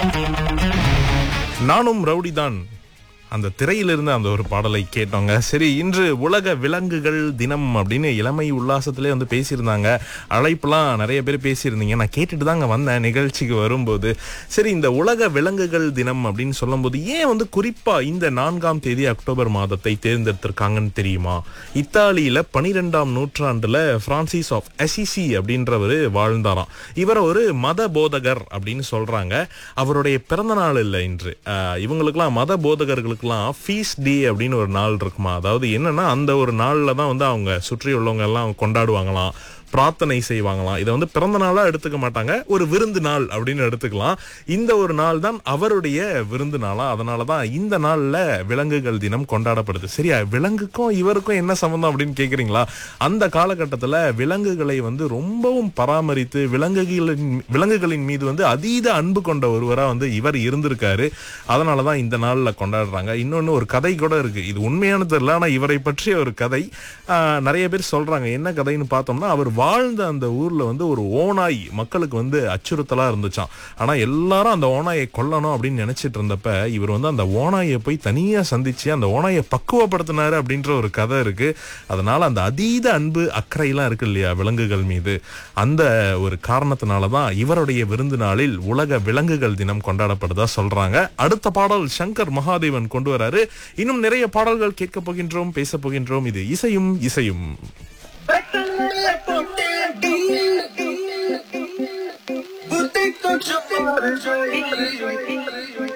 நானும் ரவுடி தான் அந்த திரையிலிருந்து அந்த ஒரு பாடலை கேட்டோங்க சரி இன்று உலக விலங்குகள் தினம் அப்படின்னு இளமை உல்லாசத்திலே வந்து பேசியிருந்தாங்க அழைப்புலாம் நிறைய பேர் பேசியிருந்தீங்க நான் கேட்டுட்டு தாங்க வந்தேன் நிகழ்ச்சிக்கு வரும்போது சரி இந்த உலக விலங்குகள் தினம் அப்படின்னு சொல்லும்போது ஏன் வந்து குறிப்பா இந்த நான்காம் தேதி அக்டோபர் மாதத்தை தேர்ந்தெடுத்திருக்காங்கன்னு தெரியுமா இத்தாலியில பனிரெண்டாம் நூற்றாண்டுல பிரான்சிஸ் ஆஃப் அசிசி அப்படின்றவர் வாழ்ந்தாராம் இவரை ஒரு மத போதகர் அப்படின்னு சொல்றாங்க அவருடைய பிறந்த நாள் இல்லை இன்று ஆஹ் இவங்களுக்கெல்லாம் மத போதகர்களுக்கெல்லாம் ஃபீஸ் டே அப்படின்னு ஒரு நாள் இருக்குமா அதாவது என்னன்னா அந்த ஒரு நாள்ல தான் வந்து அவங்க சுற்றி உள்ளவங்க எல்லாம் கொண்டாடுவாங்களாம் பிரார்த்தனை செய்வாங்களாம் இதை வந்து பிறந்த நாளா எடுத்துக்க மாட்டாங்க ஒரு விருந்து நாள் அப்படின்னு எடுத்துக்கலாம் இந்த ஒரு நாள் தான் அவருடைய விருந்து நாளா அதனால தான் இந்த நாள்ல விலங்குகள் தினம் கொண்டாடப்படுது சரியா விலங்குக்கும் இவருக்கும் என்ன சம்பந்தம் அப்படின்னு கேக்குறீங்களா அந்த காலகட்டத்துல விலங்குகளை வந்து ரொம்பவும் பராமரித்து விலங்குகளின் விலங்குகளின் மீது வந்து அதீத அன்பு கொண்ட ஒருவரா வந்து இவர் இருந்திருக்காரு அதனால தான் இந்த நாள்ல கொண்டாடுறாங்க இன்னொன்னு ஒரு கதை கூட இருக்கு இது உண்மையானது தெரியல ஆனா இவரை பற்றிய ஒரு கதை ஆஹ், நிறைய பேர் சொல்றாங்க என்ன கதைன்னு பார்த்தோம்னா அவர் வாழ்ந்த அந்த ஊர்ல வந்து ஒரு ஓநாய் மக்களுக்கு வந்து அச்சுறுத்தலா இருந்துச்சாம் ஆனா எல்லாரும் அந்த ஓநாயை கொல்லணும் அப்படின்னு நினைச்சிட்டு இருந்தப்ப இவர் வந்து அந்த ஓநாயை போய் தனியா சந்திச்சு அந்த ஓநாயை பக்குவப்படுத்தினாரு அப்படின்ற ஒரு கதை இருக்கு அதனால அந்த அதீத அன்பு அக்கறையெல்லாம் இருக்கு இல்லையா விலங்குகள் மீது அந்த ஒரு காரணத்தினால தான் இவருடைய விருந்து நாளில் உலக விலங்குகள் தினம் கொண்டாடப்படுதா சொல்றாங்க அடுத்த பாடல் சங்கர் மகாதேவன் கொண்டு வராரு இன்னும் நிறைய பாடல்கள் கேட்க போகின்றோம் பேச போகின்றோம் இது இசையும் இசையும் Boutique, don't you